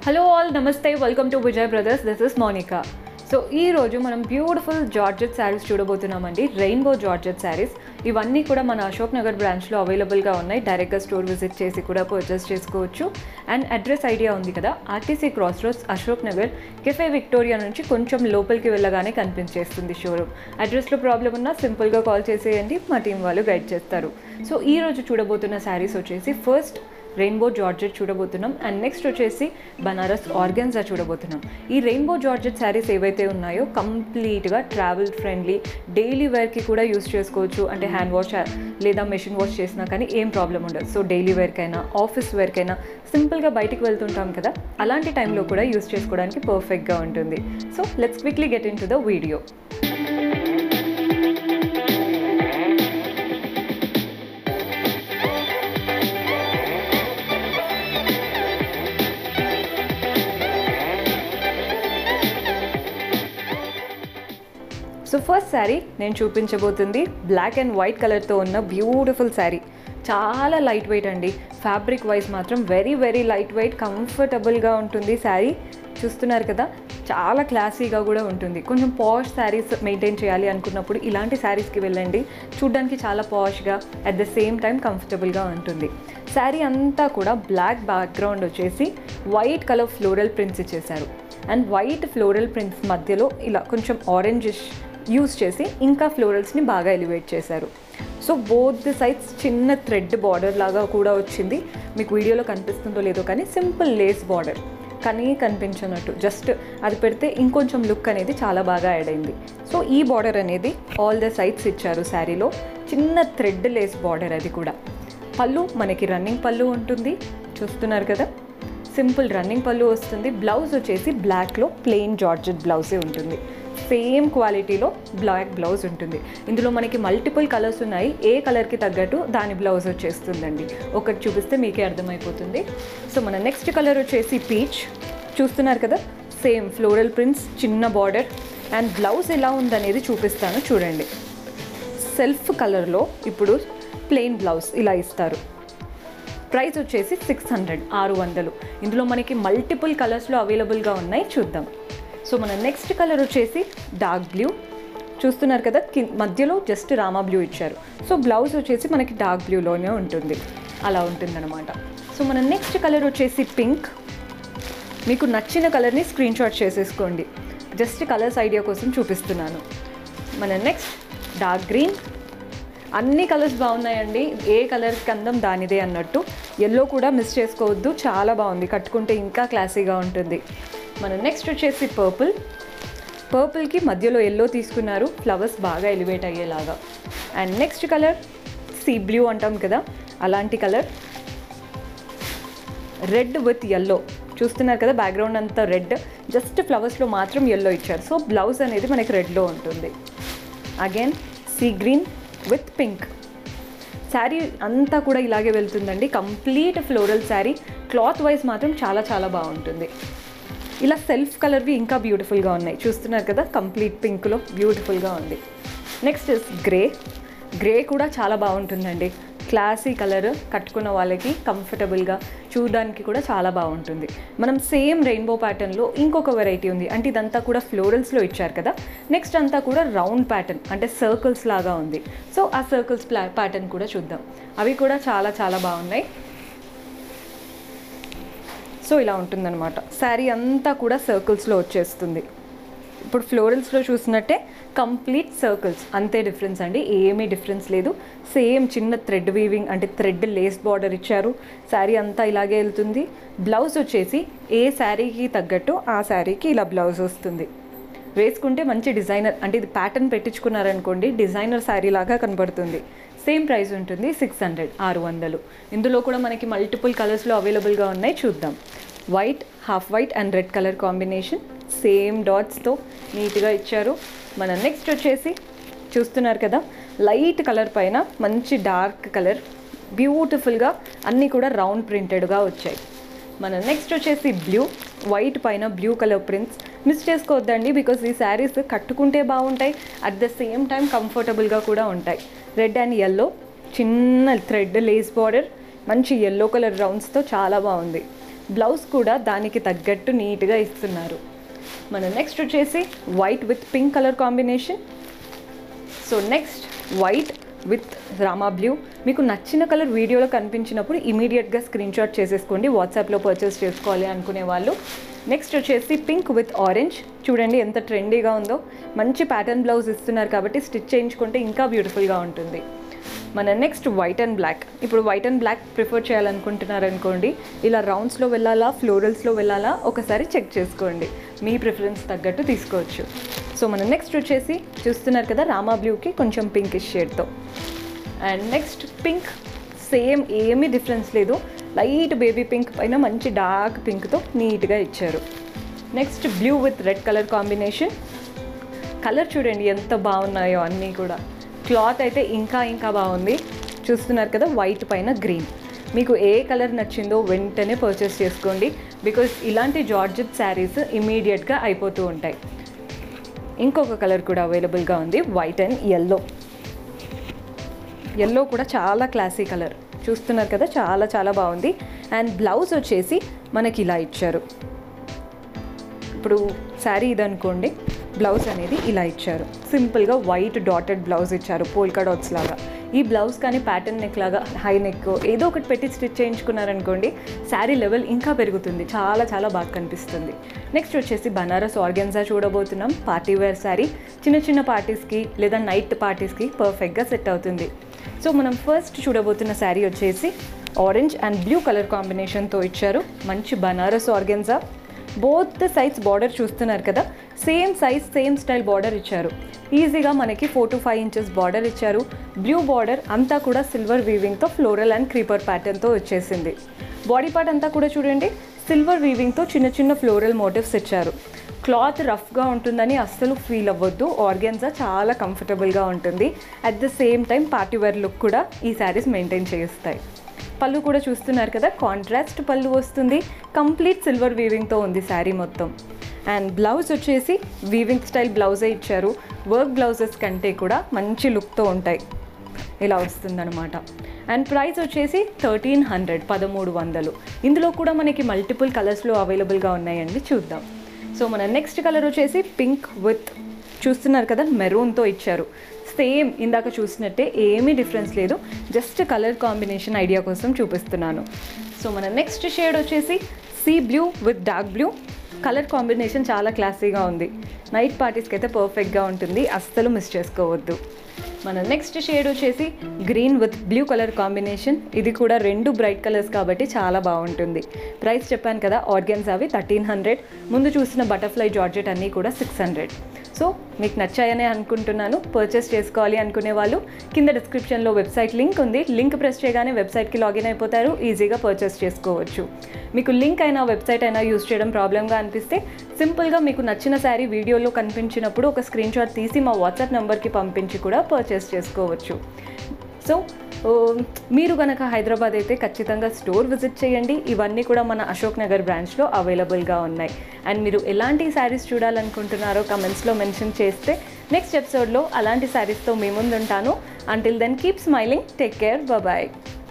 hello all నమస్తే welcome to Vijay brothers this is Monica so ఈ రోజు మనం బ్యూటిఫుల్ జార్జెట్ శారీస్ చూడబోతున్నామండి రెయిన్బో జార్జెట్ శారీస్ ఇవన్నీ కూడా మన అశోక్ నగర్ బ్రాంచ్లో అవైలబుల్గా ఉన్నాయి డైరెక్ట్గా స్టోర్ విజిట్ చేసి కూడా పర్చేస్ చేసుకోవచ్చు అండ్ అడ్రస్ ఐడియా ఉంది కదా RTC cross roads Ashok Nagar cafe Victoria నుంచి కొంచెం లోపలికి వెళ్ళగానే కనిపించేస్తుంది షోరూమ్ అడ్రస్లో ప్రాబ్లం ఉన్నా సింపుల్గా కాల్ చేసేయండి మా టీం వాళ్ళు గైడ్ చేస్తారు సో ఈ రోజు చూడబోతున్న శారీస్ వచ్చేసి ఫస్ట్ రెయిన్బో జార్జెట్ చూడబోతున్నాం అండ్ నెక్స్ట్ వచ్చేసి బనారస్ ఆర్గన్జా చూడబోతున్నాం ఈ రెయిన్బో జార్జెట్ శారీస్ ఏవైతే ఉన్నాయో కంప్లీట్గా ట్రావెల్ ఫ్రెండ్లీ డైలీ వేర్కి కూడా యూస్ చేసుకోవచ్చు అంటే హ్యాండ్ వాష్ లేదా మెషిన్ వాష్ చేసినా కానీ ఏం ప్రాబ్లం ఉండదు సో డైలీ వేర్కైనా ఆఫీస్ వేర్కైనా సింపుల్గా బయటికి వెళ్తుంటాం కదా అలాంటి టైంలో కూడా యూస్ చేసుకోవడానికి పర్ఫెక్ట్గా ఉంటుంది so let's quickly get into the video so first saree నేను చూపించబోతుంది బ్లాక్ అండ్ వైట్ కలర్తో ఉన్న బ్యూటిఫుల్ శారీ చాలా లైట్ వెయిట్ అండి ఫ్యాబ్రిక్ వైజ్ మాత్రం వెరీ వెరీ లైట్ వెయిట్ కంఫర్టబుల్గా ఉంటుంది శారీ చూస్తున్నారు కదా చాలా క్లాసీగా కూడా ఉంటుంది కొంచెం పాష్ శారీస్ మెయింటైన్ చేయాలి అనుకున్నప్పుడు ఇలాంటి శారీస్కి వెళ్ళండి చూడ్డానికి చాలా పాష్గా అట్ ద సేమ్ టైం కంఫర్టబుల్గా ఉంటుంది శారీ అంతా కూడా బ్లాక్ బ్యాక్గ్రౌండ్ వచ్చేసి వైట్ కలర్ ఫ్లోరల్ ప్రింట్స్ ఇచ్చేసారు అండ్ వైట్ ఫ్లోరల్ ప్రింట్స్ మధ్యలో ఇలా కొంచెం ఆరెంజిష్ యూస్ చేసి ఇంకా ఫ్లోరల్స్ని బాగా ఎలివేట్ చేశారు సో బోత్ ది సైడ్స్ చిన్న థ్రెడ్ బార్డర్ లాగా కూడా వచ్చింది మీకు వీడియోలో కనిపిస్తుందో లేదో కానీ సింపుల్ లేస్ బార్డర్ కానీ కనిపించినట్టు జస్ట్ అది పెడితే ఇంకొంచెం లుక్ అనేది చాలా బాగా యాడ్ అయింది సో ఈ బార్డర్ అనేది ఆల్ ద సైడ్స్ ఇచ్చారు శారీలో చిన్న థ్రెడ్ లేస్ బార్డర్ అది కూడా పళ్ళు మనకి రన్నింగ్ పళ్ళు ఉంటుంది చూస్తున్నారు కదా సింపుల్ రన్నింగ్ పళ్ళు వస్తుంది బ్లౌజ్ వచ్చేసి బ్లాక్లో ప్లెయిన్ జార్జెట్ బ్లౌజే ఉంటుంది సేమ్ క్వాలిటీలో బ్లాక్ బ్లౌజ్ ఉంటుంది ఇందులో మనకి మల్టిపుల్ కలర్స్ ఉన్నాయి ఏ కలర్కి తగ్గట్టు దాని బ్లౌజ్ వచ్చేస్తుందండి ఒకటి చూపిస్తే మీకే అర్థమైపోతుంది సో మన నెక్స్ట్ కలర్ వచ్చేసి పీచ్ చూస్తున్నారు కదా సేమ్ ఫ్లోరల్ ప్రింట్స్ చిన్న బార్డర్ అండ్ బ్లౌజ్ ఎలా ఉందనేది చూపిస్తాను చూడండి సెల్ఫ్ కలర్లో ఇప్పుడు ప్లెయిన్ బ్లౌజ్ ఇలా ఇస్తారు ప్రైస్ వచ్చేసి సిక్స్ హండ్రెడ్ ఆరు వందలు ఇందులో మనకి మల్టిపుల్ కలర్స్లో అవైలబుల్గా ఉన్నాయి చూద్దాం సో మన నెక్స్ట్ కలర్ వచ్చేసి డార్క్ బ్లూ చూస్తున్నారు కదా కి మధ్యలో జస్ట్ రామా బ్లూ ఇచ్చారు సో బ్లౌజ్ వచ్చేసి మనకి డార్క్ బ్లూలోనే ఉంటుంది అలా ఉంటుందన్నమాట సో మన నెక్స్ట్ కలర్ వచ్చేసి పింక్ మీకు నచ్చిన కలర్ని స్క్రీన్ షాట్ చేసేసుకోండి జస్ట్ కలర్స్ ఐడియా కోసం చూపిస్తున్నాను మన నెక్స్ట్ డార్క్ గ్రీన్ అన్ని కలర్స్ బాగున్నాయండి ఏ కలర్కి అందం దానిదే అన్నట్టు ఎల్లో కూడా మిస్ చేసుకోవద్దు చాలా బాగుంది కట్టుకుంటే ఇంకా క్లాసీగా ఉంటుంది మన నెక్స్ట్ వచ్చేసి పర్పుల్ పర్పుల్కి మధ్యలో ఎల్లో తీసుకున్నారు ఫ్లవర్స్ బాగా ఎలివేట్ అయ్యేలాగా and next colour sea blue అంటాం కదా అలాంటి కలర్ రెడ్ విత్ ఎల్లో చూస్తున్నారు కదా బ్యాక్గ్రౌండ్ అంతా రెడ్ జస్ట్ ఫ్లవర్స్లో మాత్రం ఎల్లో ఇచ్చారు సో బ్లౌజ్ అనేది మనకి రెడ్లో ఉంటుంది again sea green with pink saree అంతా కూడా ఇలాగే వెళ్తుందండి complete floral saree cloth wise మాత్రం చాలా చాలా బాగుంటుంది ఇలా సెల్ఫ్ కలర్వి ఇంకా బ్యూటిఫుల్గా ఉన్నాయి చూస్తున్నారు కదా కంప్లీట్ పింక్లో బ్యూటిఫుల్గా ఉంది నెక్స్ట్ ఇస్ గ్రే గ్రే కూడా చాలా బాగుంటుందండి క్లాసీ కలర్ కట్టుకున్న వాళ్ళకి కంఫర్టబుల్గా చూడడానికి కూడా చాలా బాగుంటుంది మనం సేమ్ రెయిన్బో ప్యాటర్న్లో ఇంకొక వెరైటీ ఉంది అంటే ఇదంతా కూడా ఫ్లోరల్స్లో ఇచ్చారు కదా నెక్స్ట్ అంతా కూడా రౌండ్ ప్యాటర్న్ అంటే సర్కిల్స్ లాగా ఉంది సో ఆ సర్కిల్స్ ప్లా ప్యాటర్న్ కూడా చూద్దాం అవి కూడా చాలా చాలా బాగున్నాయి సో ఇలా ఉంటుందన్నమాట శారీ అంతా కూడా సర్కిల్స్లో వచ్చేస్తుంది ఇప్పుడు ఫ్లోరల్స్లో చూసినట్టే కంప్లీట్ సర్కిల్స్ అంతే డిఫరెన్స్ అండి ఏమీ డిఫరెన్స్ లేదు సేమ్ చిన్న థ్రెడ్ వీవింగ్ అంటే థ్రెడ్ లేస్ బార్డర్ ఇచ్చారు శారీ అంతా ఇలాగే వెళ్తుంది బ్లౌజ్ వచ్చేసి ఏ శారీకి తగ్గట్టు ఆ శారీకి ఇలా బ్లౌజ్ వస్తుంది వేసుకుంటే మంచి డిజైనర్ అంటే ఇది ప్యాటర్న్ పెట్టించుకున్నారనుకోండి డిజైనర్ శారీ లాగా కనబడుతుంది సేమ్ ప్రైస్ ఉంటుంది సిక్స్ హండ్రెడ్ ఆరు వందలు ఇందులో కూడా మనకి మల్టిపుల్ కలర్స్లో అవైలబుల్గా ఉన్నాయి చూద్దాం white half white and red colour combination same డాట్స్తో నీట్గా ఇచ్చారు మన నెక్స్ట్ వచ్చేసి చూస్తున్నారు కదా లైట్ కలర్ పైన మంచి డార్క్ కలర్ బ్యూటిఫుల్గా అన్నీ కూడా రౌండ్ ప్రింటెడ్గా వచ్చాయి మన నెక్స్ట్ వచ్చేసి బ్లూ వైట్ పైన బ్లూ కలర్ ప్రింట్స్ మిస్ చేసుకోవద్దండి బికాస్ ఈ శారీస్ కట్టుకుంటే బాగుంటాయి అట్ ద సేమ్ టైం కంఫర్టబుల్గా కూడా ఉంటాయి రెడ్ అండ్ ఎల్లో చిన్న థ్రెడ్ లేస్ బార్డర్ మంచి ఎల్లో కలర్ రౌండ్స్తో చాలా బాగుంది బ్లౌజ్ కూడా దానికి తగ్గట్టు నీట్గా ఇస్తున్నారు మన నెక్స్ట్ వచ్చేసి white with pink colour combination so next white with Rama blue మీకు నచ్చిన కలర్ వీడియోలో కనిపించినప్పుడు ఇమీడియట్గా స్క్రీన్ షాట్ చేసేసుకోండి వాట్సాప్లో పర్చేస్ చేసుకోవాలి అనుకునే వాళ్ళు నెక్స్ట్ వచ్చేసి పింక్ విత్ ఆరెంజ్ చూడండి ఎంత ట్రెండీగా ఉందో మంచి ప్యాటర్న్ బ్లౌజ్ ఇస్తున్నారు కాబట్టి స్టిచ్ చేయించుకుంటే ఇంకా బ్యూటిఫుల్గా ఉంటుంది మన నెక్స్ట్ వైట్ అండ్ బ్లాక్ ఇప్పుడు వైట్ అండ్ బ్లాక్ ప్రిఫర్ చేయాలనుకుంటున్నారు అనుకోండి ఇలా రౌండ్స్లో వెళ్ళాలా ఫ్లోరల్స్లో వెళ్ళాలా ఒకసారి చెక్ చేసుకోండి మీ ప్రిఫరెన్స్ తగ్గట్టు తీసుకోవచ్చు సో మన నెక్స్ట్ వచ్చేసి చూస్తున్నారు కదా రామా బ్లూకి కొంచెం పింకిష్ షేడ్తో అండ్ నెక్స్ట్ పింక్ సేమ్ ఏమీ డిఫరెన్స్ లేదు లైట్ బేబీ పింక్ పైన మంచి డార్క్ పింక్తో నీట్గా ఇచ్చారు next blue with red colour combination colour చూడండి ఎంత బాగున్నాయో అన్నీ కూడా క్లాత్ అయితే ఇంకా ఇంకా బాగుంది చూస్తున్నారు కదా వైట్ పైన గ్రీన్ మీకు ఏ కలర్ నచ్చిందో వెంటనే పర్చేస్ చేసుకోండి బికాస్ ఇలాంటి జార్జెట్ శారీస్ ఇమీడియట్గా అయిపోతూ ఉంటాయి ఇంకొక కలర్ కూడా అవైలబుల్గా ఉంది వైట్ అండ్ ఎల్లో ఎల్లో కూడా చాలా క్లాసీ కలర్ చూస్తున్నారు కదా చాలా చాలా బాగుంది అండ్ బ్లౌజ్ వచ్చేసి మనకి ఇలా ఇచ్చారు ఇప్పుడు శారీ ఇదనుకోండి బ్లౌజ్ అనేది ఇలా ఇచ్చారు సింపుల్గా వైట్ డాటెడ్ బ్లౌజ్ ఇచ్చారు పోల్కా డాట్స్ లాగా ఈ బ్లౌజ్ కానీ ప్యాటర్న్ నెక్ లాగా హై నెక్ ఏదో ఒకటి పెట్టి స్టిచ్ చేయించుకున్నారనుకోండి శారీ లెవెల్ ఇంకా పెరుగుతుంది చాలా చాలా బాగా కనిపిస్తుంది నెక్స్ట్ వచ్చేసి బనారస్ ఆర్గెన్జా చూడబోతున్నాం పార్టీ వేర్ శారీ చిన్న చిన్న పార్టీస్కి లేదా నైట్ పార్టీస్కి పర్ఫెక్ట్గా సెట్ అవుతుంది సో మనం ఫస్ట్ చూడబోతున్న శారీ వచ్చేసి ఆరెంజ్ అండ్ బ్లూ కలర్ కాంబినేషన్తో ఇచ్చారు మంచి Banaras organza both the size border చూస్తున్నారు కదా same size same style border ఇచ్చారు ఈజీగా మనకి four to five inches border ఇచ్చారు బ్లూ బార్డర్ అంతా కూడా సిల్వర్ వీవింగ్తో ఫ్లోరల్ అండ్ క్రీపర్ ప్యాటర్న్తో వచ్చేసింది బాడీ పార్ట్ అంతా కూడా చూడండి సిల్వర్ వీవింగ్తో చిన్న చిన్న ఫ్లోరల్ మోటివ్స్ ఇచ్చారు క్లాత్ రఫ్గా ఉంటుందని అస్సలు ఫీల్ అవ్వద్దు ఆర్గెన్జా చాలా కంఫర్టబుల్గా ఉంటుంది at the same time party wear look కూడా ఈ శారీస్ మెయింటైన్ చేస్తాయి పళ్ళు కూడా చూస్తున్నారు కదా కాంట్రాస్ట్ పళ్ళు వస్తుంది కంప్లీట్ సిల్వర్ వీవింగ్తో ఉంది శారీ మొత్తం అండ్ బ్లౌజ్ వచ్చేసి వీవింగ్ స్టైల్ బ్లౌజే ఇచ్చారు వర్క్ బ్లౌజెస్ కంటే కూడా మంచి లుక్తో ఉంటాయి ఇలా వస్తుందన్నమాట అండ్ ప్రైస్ వచ్చేసి థర్టీన్ హండ్రెడ్ పదమూడు వందలు ఇందులో కూడా మనకి మల్టిపుల్ కలర్స్లో అవైలబుల్గా ఉన్నాయండి చూద్దాం సో మన నెక్స్ట్ కలర్ వచ్చేసి పింక్ విత్ చూస్తున్నారు కదా మెరూన్తో ఇచ్చారు సేమ్ ఇందాక చూసినట్టే ఏమీ డిఫరెన్స్ లేదు జస్ట్ కలర్ కాంబినేషన్ ఐడియా కోసం చూపిస్తున్నాను సో మన నెక్స్ట్ షేడ్ వచ్చేసి sea blue with dark blue colour combination చాలా క్లాసీగా ఉంది నైట్ పార్టీస్కి అయితే పర్ఫెక్ట్గా ఉంటుంది అస్సలు మిస్ చేసుకోవద్దు మన నెక్స్ట్ షేడ్ వచ్చేసి green with blue colour combination ఇది కూడా రెండు బ్రైట్ కలర్స్ కాబట్టి చాలా బాగుంటుంది ప్రైస్ చెప్పాను కదా ఆర్గన్స్ అవి థర్టీన్ హండ్రెడ్ ముందు చూసిన బటర్ఫ్లై జార్జెట్ అన్నీ కూడా సిక్స్ హండ్రెడ్ సో మీకు నచ్చాయనే అనుకుంటున్నాను పర్చేస్ చేసుకోవాలి అనుకునే వాళ్ళు కింద డిస్క్రిప్షన్లో వెబ్సైట్ లింక్ ఉంది లింక్ ప్రెస్ చేయగానే వెబ్సైట్కి లాగిన్ అయిపోతారు ఈజీగా పర్చేస్ చేసుకోవచ్చు మీకు లింక్ అయినా వెబ్సైట్ అయినా యూస్ చేయడం ప్రాబ్లమ్గా అనిపిస్తే సింపుల్గా మీకు నచ్చిన శారీ వీడియోలో కనిపించినప్పుడు ఒక స్క్రీన్ షాట్ తీసి మా వాట్సాప్ నెంబర్కి పంపించి కూడా పర్చేస్ చేసుకోవచ్చు సో ఓ, మీరు కనుక హైదరాబాద్ అయితే ఖచ్చితంగా స్టోర్ విజిట్ చేయండి ఇవన్నీ కూడా మన అశోక్ నగర్ బ్రాంచ్లో అవైలబుల్గా ఉన్నాయి అండ్ మీరు ఎలాంటి శారీస్ చూడాలనుకుంటున్నారో కమెంట్స్లో మెన్షన్ చేస్తే నెక్స్ట్ ఎపిసోడ్లో అలాంటి శారీస్తో మీ ముందు ఉంటాను until then keep smiling take care bye